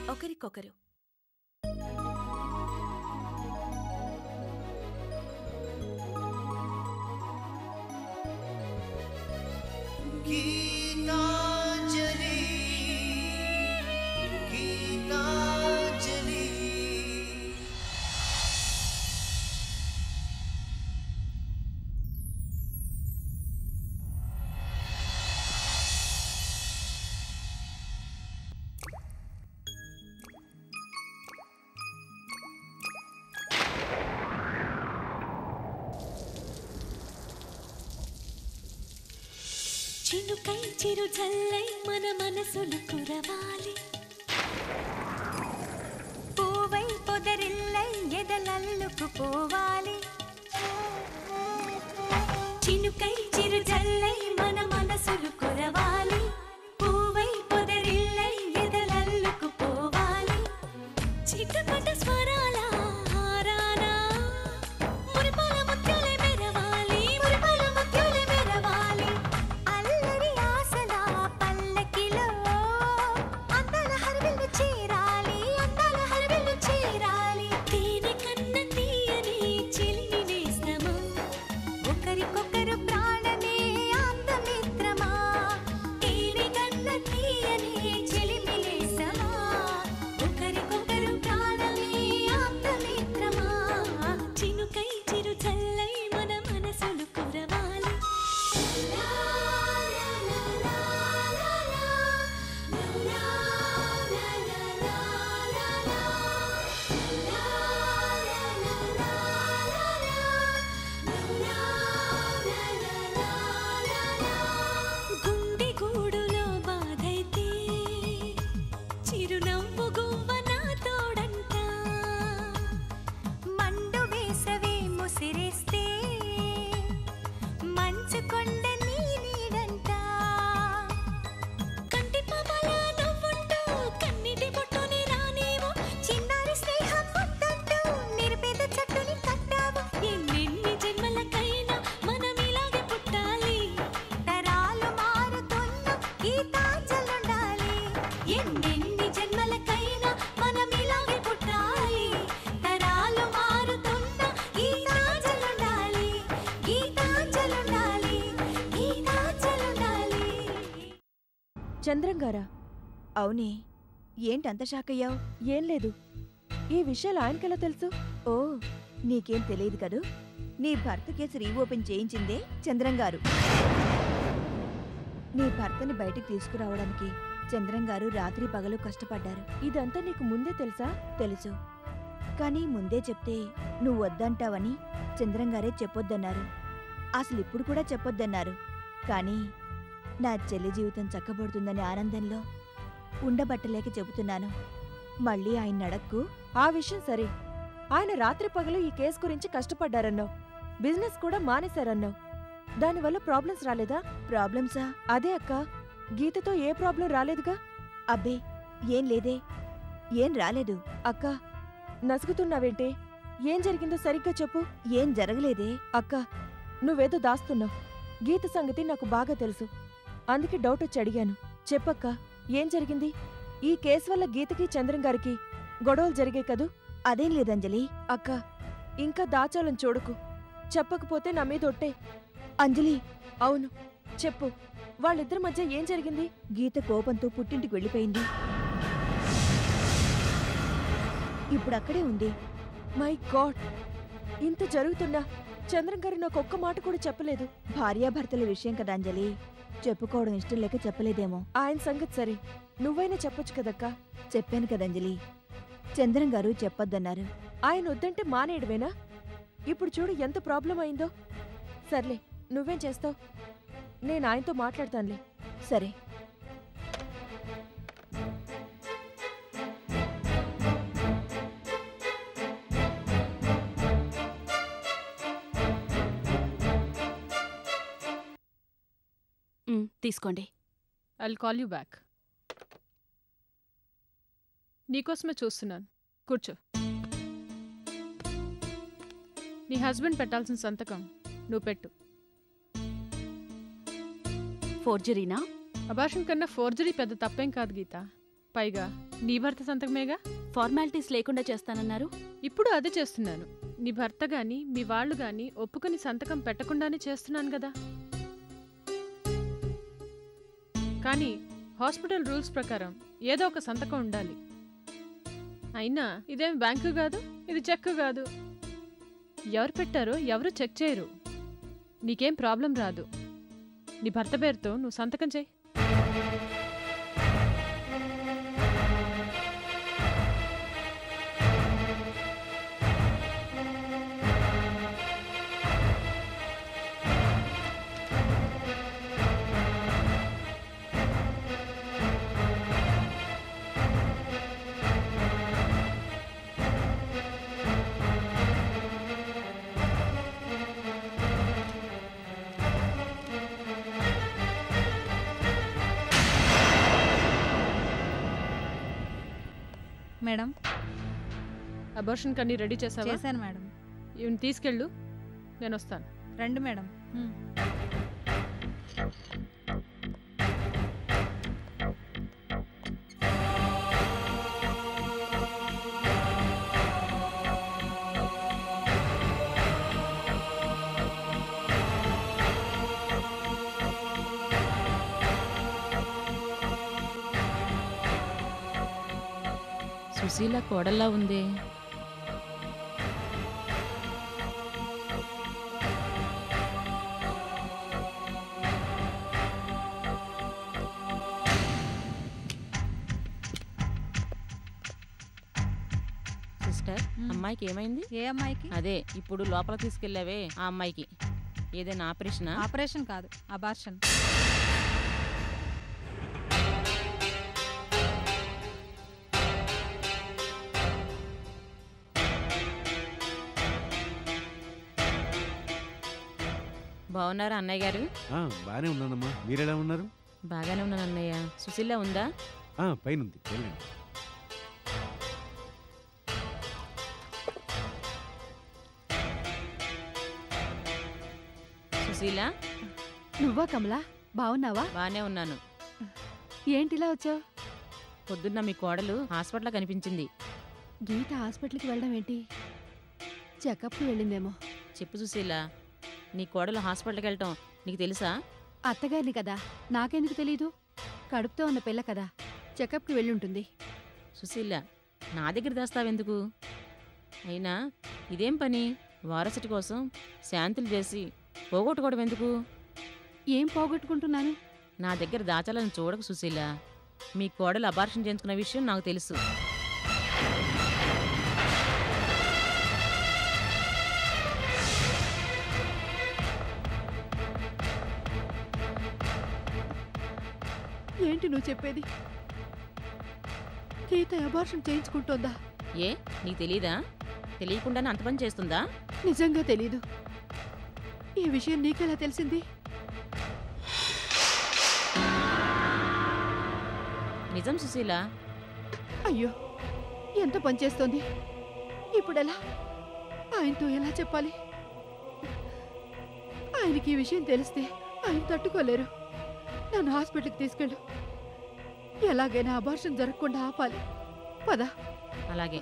ఒకరికొకరు गीताञ्जलि गीताञ्जलि చినుకై చిరు జల్లై మన మనసులు కురవాలి పూవై పొదరిల్లై ఎదలల్లుకు పోవాలి చినుకై చిరు జల్లై మన మనసులు కురవాలి పూవై పొదరిల్లై ఎదలల్లుకు పోవాలి చిటపట స్వరాల హారానా మురిపాల ముత్యాలే మెరవాలి మురిపాల ముత్యాలే మెరవాలి అల్లరి ఆశల పల్లకిలో అందాల హరివిల్లు చేరాలి అందాల హరివిల్లు చేరాలి తేనె కన్న తీయని చిలిమి నేస్తమా ఒకరికొకరు ప్రాణమే ఆప్తమిత్రమా తేనె కన్న తీయని చిలిమి నేస్తమా ఒకరికొకరు ప్రాణమే ఆప్తమిత్రమా చినుకై చిరు చల్లై మన మనసులు కురవాలి లా లా లా లా లా లా లా లా లా లా లా గుండె గూడులో బాధైతే చిరునవ్వు గువ్వ నా తోడంట మండు వేసవే ముసిరేస్తే మంచు కొండ నీ నీడంట కంటి పాపలా నవ్వుంటూ కన్నిటి బొట్టుని రానేమో చిన్నారి స్నేహం ముద్దంటూ నిరుపేద చెట్టుని కట్టావు ఎన్నెన్ని జన్మలకైనా మనం ఇలాగే పుట్టాలి తరాలు మారుతున్న గీతాంజలుండాలి ఎన్నెన్ని జన్మలకైనా మనం ఇలాగే పుట్టాలి తరాలు మారుతున్న గీతాంజలుండాలి గీతాంజలుండాలి గీతాంజలుండాలి చంద్రం గారా అవునే ఏంటంత షాక్ అయ్యావు ఏం లేదు ఈ విషయాలు ఆయనకెలా తెలుసు ఓ నీకేం తెలియదు కదూ నీ భర్త కేసు రీఓపెన్ చేయించిందే చంద్రం గారు నీ భర్తని బయటికి తీసుకురావడానికి చంద్రం గారు రాత్రి పగలు కష్టపడ్డారు ఇదంతా నీకు ముందే తెలుసా తెలుసు కానీ ముందే చెప్తే నువ్వు వద్దంటావని చంద్రం గారే చెప్పొద్దన్నారు అసలు ఇప్పుడు కూడా చెప్పొద్దన్నారు కానీ నా చెల్లి జీవితం చక్కబడుతుందనే ఆనందంలో ఉండబట్టలేక చెబుతున్నాను మళ్ళీ ఆయన నడక్కు ఆ విషయం సరే ఆయన రాత్రి పగలు ఈ కేసు గురించి కష్టపడ్డారన్నావు బిజినెస్ కూడా మానేశారన్నావు దానివల్ల ప్రాబ్లమ్స్ రాలేదా ప్రాబ్లమ్సా అదే అక్క గీతతో ఏ ప్రాబ్లం రాలేదుగా అబ్బే ఏం లేదే ఏం రాలేదు అక్క నసుగుతున్నావేంటే ఏం జరిగిందో సరిగ్గా చెప్పు ఏం జరగలేదే అక్క నువ్వేదో దాస్తున్నావు గీత సంగతి నాకు బాగా తెలుసు అందుకే డౌట్ వచ్చి అడిగాను చెప్పక్క ఏం జరిగింది ఈ కేసు వల్ల గీతకి చంద్రం గారికి గొడవలు జరిగాయి కదూ అదేం లేదంజలి అక్క ఇంకా దాచాలని చూడకు చెప్పకపోతే నా మీద ఒట్టే అంజలి అవును చెప్పు వాళ్ళిద్దరి మధ్య ఏం జరిగింది గీత కోపంతో పుట్టింటికి వెళ్ళిపోయింది ఇప్పుడు అక్కడే ఉంది మై గాడ్ ఇంత జరుగుతున్నా చంద్రం గారు నాకు ఒక్క మాట కూడా చెప్పలేదు భార్యాభర్తల విషయం కదా అంజలి చెప్పుకోవడం ఇష్టం లేక చెప్పలేదేమో ఆయన సంగతి సరే నువ్వైనా చెప్పొచ్చు కదక్కా చెప్పాను కదంజలి చంద్రం గారు చెప్పొద్దన్నారు ఆయన వద్దంటే మానేయడమేనా ఇప్పుడు చూడు ఎంత ప్రాబ్లం అయిందో సర్లే నువ్వేం చేస్తావు నేను ఆయనతో మాట్లాడతానులే సరే మ్, తీసుకోండి ఐల్ కాల్ యూ బ్యాక్ నీకోసమే చూస్తున్నాను కూర్చో నీ హస్బెండ్ పెట్టాల్సిన సంతకం నువ్వు పెట్టు ఫోర్జరీనా అబార్షన్ కన్నా ఫోర్జరీ పెద్ద తప్పేం కాదు గీత పైగా నీ భర్త సంతకమేగా ఫార్మాలిటీస్ లేకుండా చేస్తానన్నారు ఇప్పుడు అదే చేస్తున్నాను నీ భర్త గాని మీ వాళ్ళు గాని ఒప్పుకుని సంతకం పెట్టకుండానే చేస్తున్నాను కదా కానీ హాస్పిటల్ రూల్స్ ప్రకారం ఏదో ఒక సంతకం ఉండాలి అయినా ఇదేం బ్యాంకు కాదు ఇది చెక్ కాదు ఎవరు పెట్టారో ఎవరు చెక్ చేయరు నీకేం ప్రాబ్లం రాదు నీ భర్త పేరుతో నువ్వు సంతకం చేయి మేడం అబర్షన్ కన్నీ రెడీ చేసావా చేశాను మేడం ఇవన్నీ తీసుకెళ్ళు నేను వస్తాను రండి మేడం సుశీల కోడల్లా ఉంది సిస్టర్ మ్మ్. అమ్మాయికి ఏమైంది ఏ అమ్మాయికి అదే ఇప్పుడు లోపల తీసుకెళ్ళావే ఆ అమ్మాయికి ఏదైనా ఆపరేషనా ఆపరేషన్ కాదు అబార్షన్ బాగున్నారా అన్నయ్య గారు ఆ, బాగానే ఉన్నానమ్మా మీరెలా ఉన్నారు బాగానే ఉన్నాను అన్నయ్య సుశీల ఉందా ఆ, పైనుంది వెళ్ళండి సుశీల నువ్వా కమలా బావున్నావా బాగానే ఉన్నాను ఏంటిలా వచ్చావు పొద్దున్న మీ కోడలు హాస్పిటల్లో కనిపించింది గీత హాస్పిటల్కి వెళ్ళడం ఏంటి చెకప్కి వెళ్ళిందేమో చెప్పు సుశీల నీ కోడలు హాస్పిటల్కి వెళ్ళటం నీకు తెలుసా అత్తగారిని కదా నాకెందుకు తెలీదు కడుపుతో ఉన్న పిల్ల కదా చెకప్కి వెళ్ళుంటుంది సుశీల నా దగ్గర దాస్తావెందుకు అయినా ఇదేం పని వారసటి కోసం శాంతులు చేసి పోగొట్టుకోవడం ఎందుకు ఏం పోగొట్టుకుంటున్నాను నా దగ్గర దాచాలని చూడకు సుశీల మీ కోడలు అబార్షన్ చేయించుకున్న విషయం నాకు తెలుసు ఏంటి నువ్వు చెప్పేది గీత అబార్షన్ చేయించుకుంటోందా ఏ నీకు తెలీదా తెలియకుండానే అంత పని చేస్తుందా నిజంగా తెలీదు ఈ విషయం నీకెలా తెలిసింది నిజం సుశీల అయ్యో ఎంత పనిచేస్తోంది ఇప్పుడెలా ఆయనతో ఎలా చెప్పాలి ఆయనకి ఈ విషయం తెలిస్తే ఆయన తట్టుకోలేరు నన్ను హాస్పిటల్కి తీసుకెళ్ళు ఎలాగైనా అబార్షన్ జరగకుండా ఆపాలి పద అలాగే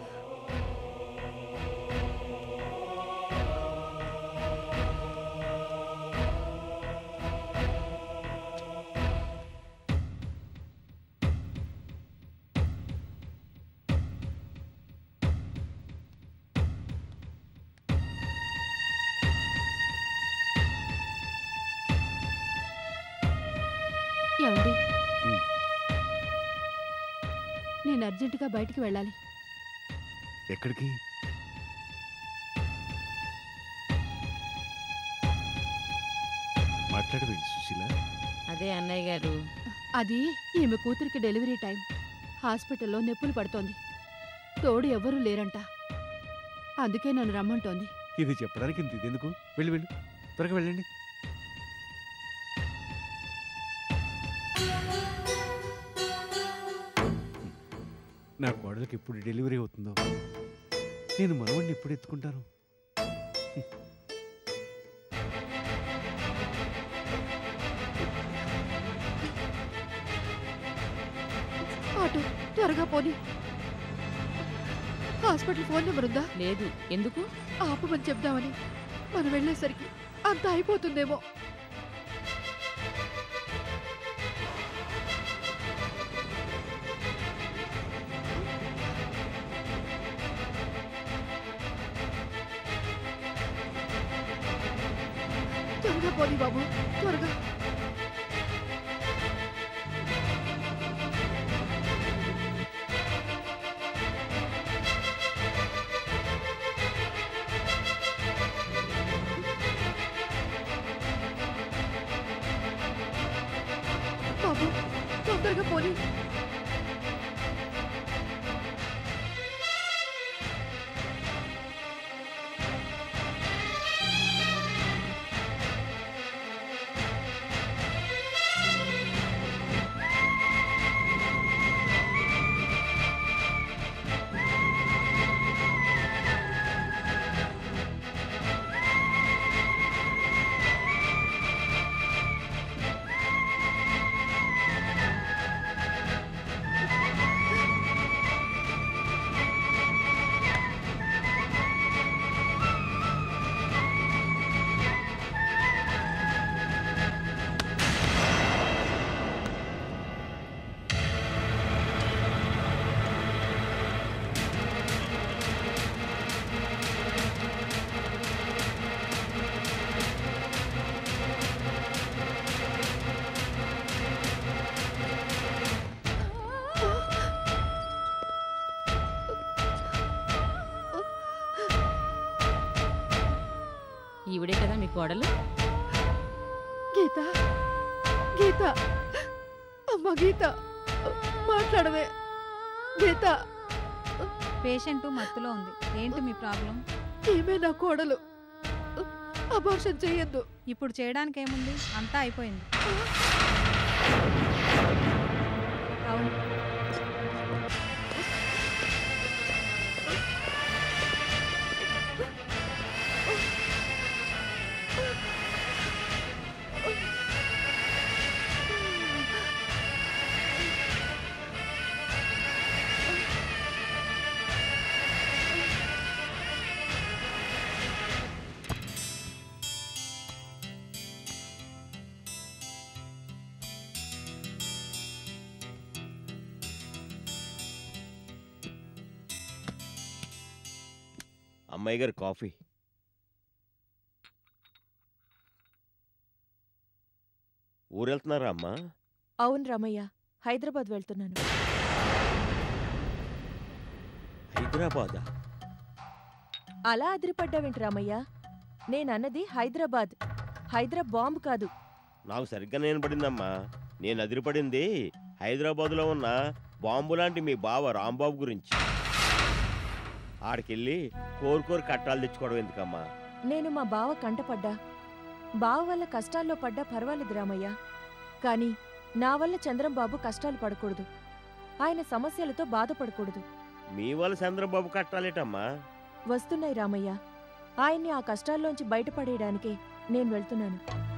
ఏమండి ఉమ్. నేను అర్జెంటుగా బయటికి వెళ్ళాలి ఎక్కడికి మాట్లాడవేంటి సుశీల అదే అన్నయ్య గారు అది ఈమె కూతురికి డెలివరీ టైం హాస్పిటల్లో నొప్పులు పడుతోంది తోడు ఎవ్వరూ లేరంట అందుకే నన్ను రమ్మంటోంది ఇది చెప్పడానికి ఇంత ఇదెందుకు వెళ్ళి వెళ్ళు త్వరగా వెళ్ళండి నా కోడలికి ఎప్పుడు డెలివరీ అవుతుందో నేను మనవడిని ఎప్పుడు ఎత్తుకుంటాను ఆటో త్వరగా పోని హాస్పిటల్ ఫోన్ నెంబర్ ఉందా లేదు ఎందుకు ఆపమని చెప్దామని మనం వెళ్ళేసరికి అంత అయిపోతుందేమో త్వరగా పోనీ బాబు త్వరగా బాబు తొందరగా పోనీ ఈవిడే కదా మీ కోడలు గీత గీత అమ్మ గీత మాట్లాడవే గీత పేషెంట్ మత్తులో ఉంది ఏంటి మీ ప్రాబ్లం ఈమె నా కోడలు అబార్షన్ చెయ్యొద్దు ఇప్పుడు చేయడానికి ఏముంది అంతా అయిపోయింది అవును అమ్మాయి గారు కాఫీ ఊరెళ్తున్నారా అమ్మా అవును రామయ్య హైదరాబాద్ వెళ్తున్నాను హైదరాబాదా అలా అదిరిపడ్డావేంటి రామయ్య నేనన్నది హైదరాబాద్ హైదరా బాంబు కాదు నాకు సరిగ్గా నేను పడిందమ్మా నేను అదిరిపడింది హైదరాబాదులో ఉన్న బాంబు లాంటి మీ బావ రాంబాబు గురించి ఆడికెళ్ళి కోరుకోరు కట్టాలు తెచ్చుకోవడం ఎందుకమ్మా నేను మా బావ కంటపడ్డా బావ వల్ల కష్టాల్లో పడ్డా పర్వాలేదు రామయ్య కానీ నా వల్ల చంద్రంబాబు కష్టాలు పడకూడదు ఆయన సమస్యలతో బాధపడకూడదు మీ వల్ల చంద్రబాబు కట్టాలేటమ్మా వస్తున్నాయి రామయ్య ఆయన్ని ఆ కష్టాల్లోంచి బయటపడేయడానికే నేను వెళ్తున్నాను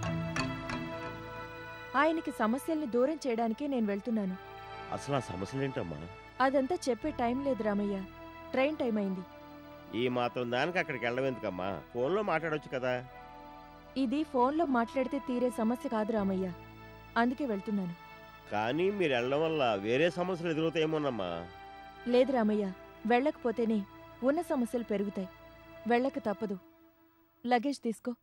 ఆయనకి సమస్యల్ని దూరం చేయడానికే నేను వెళ్తున్నాను అసలు ఆ సమస్యలేంటమ్మా అదంతా చెప్పే టైం లేదు రామయ్య ట్రైన్ టైం అయింది ఈ మాత్రం దానికి అక్కడికి వెళ్ళడం ఎందుకమ్మా ఫోన్లో మాట్లాడొచ్చు కదా ఇది ఫోన్లో మాట్లాడితే తీరే సమస్య కాదు రామయ్య అందుకే వెళ్తున్నాను కానీ మీరు వెళ్ళడం వల్ల వేరే సమస్యలు ఎదురవుతాయేమోనమ్మా లేదు రామయ్య వెళ్ళకపోతేనే ఉన్న సమస్యలు పెరుగుతాయి వెళ్ళక తప్పదు లగేజ్ తీసుకో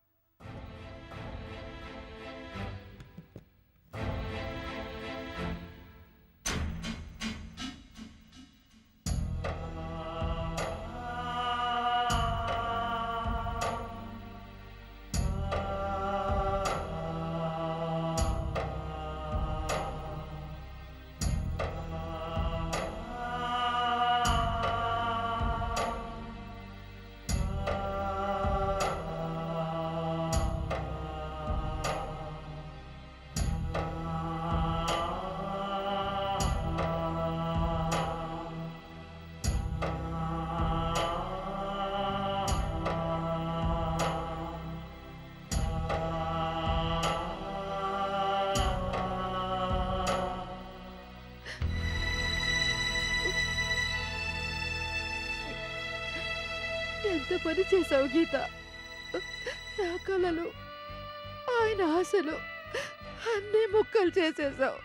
ఎంత పని చేసావు గీత నా కలలు ఆయన ఆశలు అన్నీ ముక్కలు చేసేసావు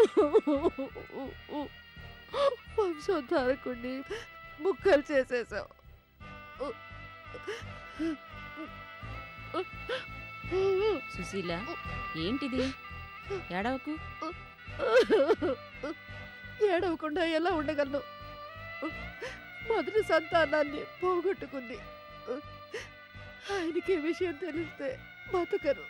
వంశోద్ధారకుణ్ణి ముక్కలు చేసేసావు సుశీల ఏంటిది ఏడవకు ఏడవకుండా ఎలా ఉండగలను మొదటి సంతానాన్ని పోగొట్టుకుంది ఆయనకి ఈ విషయం తెలిస్తే బతకరు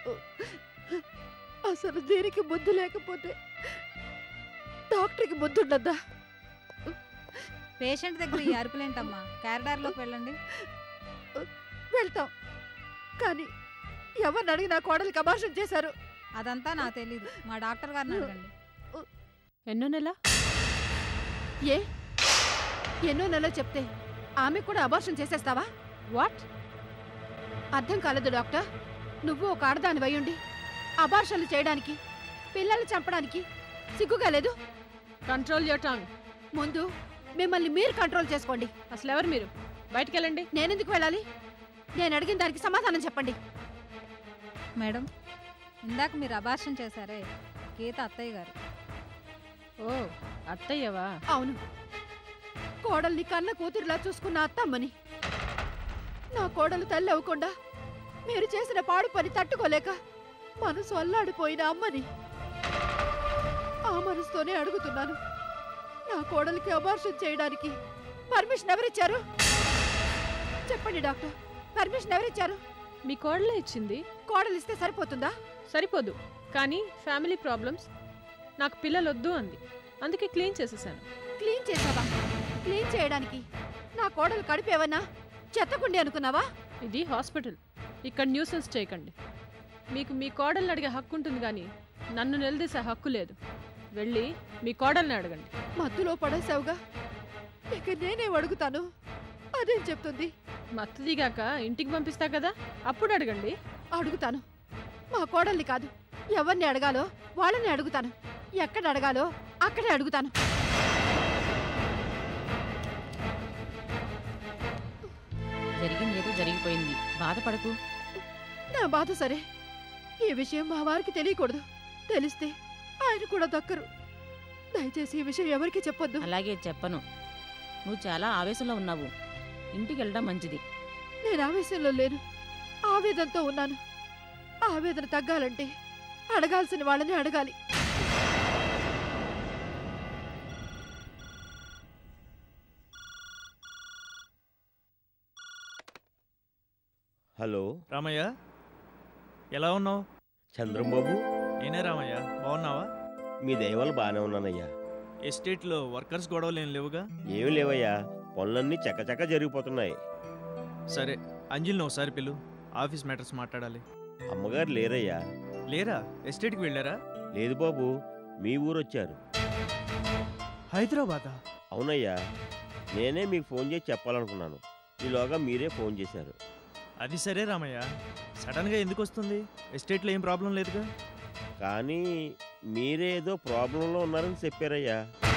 అసలు దీనికి బుద్ధి లేకపోతే డాక్టర్కి బుద్ధి ఉండద్దా పేషెంట్ దగ్గర ఈ అరుపులేంటమ్మా కారిడార్లోకి వెళ్ళండి వెళ్తాం కానీ ఎవరిని అడిగి నా కోడలికి అభాషణ చేశారు అదంతా నాకు తెలీదు మా డాక్టర్ గారిని అడగండి ఎన్నో నెల ఏ ఎన్నో నెలలో చెప్తే ఆమె కూడా అభాషణ చేసేస్తావా వాట్ అర్థం కాలేదు డాక్టర్ నువ్వు ఒక ఆడదాని వయ్యుండి అభాషణలు చేయడానికి పిల్లలు చంపడానికి సిగ్గుగా లేదు కంట్రోల్ యోర్ టాంగ్ ముందు మిమ్మల్ని మీరు కంట్రోల్ చేసుకోండి అసలు ఎవరు మీరు బయటికి వెళ్ళండి నేనెందుకు వెళ్ళాలి నేను అడిగిన దానికి సమాధానం చెప్పండి మేడం ఇందాక మీరు అభాషణ చేశారే గీత అత్తయ్య గారు ఓ అత్తయ్యవా అవును కోడల్ని కన్న కూతురులా చూసుకున్న అత్తమ్మని నా కోడలు తల్లి అవ్వకుండా మీరు చేసిన పాడు పని తట్టుకోలేక మనసు అల్లాడిపోయిన అమ్మని ఆ మనసుతోనే అడుగుతున్నాను నా కోడలికి అబార్షన్ చేయడానికి పర్మిషన్ ఎవరిచ్చారు చెప్పండి డాక్టర్ పర్మిషన్ ఎవరిచ్చారు మీ కోడలే ఇచ్చింది కోడలు ఇస్తే సరిపోతుందా సరిపోదు కానీ ఫ్యామిలీ ప్రాబ్లమ్స్ నాకు పిల్లలు వద్దు అంది అందుకే క్లీన్ చేసేసాను క్లీన్ చేసావా క్లీన్ చేయడానికి నా కోడలు కడిపేవన్నా చెత్తకుండి అనుకున్నావా ఇది హాస్పిటల్ ఇక్కడ న్యూసెన్స్ చేయకండి మీకు మీ కోడల్ని అడిగే హక్కు ఉంటుంది కానీ నన్ను నిలదీసే హక్కు లేదు వెళ్ళి మీ కోడల్ని అడగండి మత్తులో పడేసావుగా ఇక నేనే అడుగుతాను అదేం చెప్తుంది మత్తు దిగాక ఇంటికి పంపిస్తా కదా అప్పుడు అడగండి అడుగుతాను మా కోడల్ని కాదు ఎవరిని అడగాలో వాళ్ళని అడుగుతాను ఎక్కడ అడగాలో అక్కడే అడుగుతాను జరిగింది ఏదో జరిగిపోయింది బాధపడకు నా బాధ సరే ఈ విషయం మా వారికి తెలియకూడదు తెలిస్తే ఆయన కూడా దక్కరు దయచేసి ఈ విషయం ఎవరికి చెప్పొద్దు అలాగే చెప్పను నువ్వు చాలా ఆవేశంలో ఉన్నావు ఇంటికి వెళ్ళడం మంచిది నేను ఆవేశంలో లేను ఆవేదనతో ఉన్నాను ఆవేదన తగ్గాలంటే అడగాల్సిన వాళ్ళని అడగాలి హలో రామయ్య ఎలా ఉన్నావు చంద్రంబాబు నేనే రామయ్య బాగున్నావా మీ దయవల్ల బాగానే ఉన్నానయ్యా ఎస్టేట్లో వర్కర్స్ గొడవలు ఏం లేవుగా ఏమి లేవయ్యా పనులన్నీ చకచక జరిగిపోతున్నాయి సరే అంజిల్ని ఒకసారి పిలు ఆఫీస్ మ్యాటర్స్ మాట్లాడాలి అమ్మగారు లేరయ్యా లేరా ఎస్టేట్కి వెళ్ళారా లేదు బాబు మీ ఊరు వచ్చారు హైదరాబాదా అవునయ్యా నేనే మీకు ఫోన్ చేసి చెప్పాలనుకున్నాను ఈలోగా మీరే ఫోన్ చేశారు అది సరే రామయ్య సడన్గా ఎందుకు వస్తుంది ఎస్టేట్లో ఏం ప్రాబ్లం లేదుగా కానీ మీరే ఏదో ప్రాబ్లంలో ఉన్నారని చెప్పారయ్యా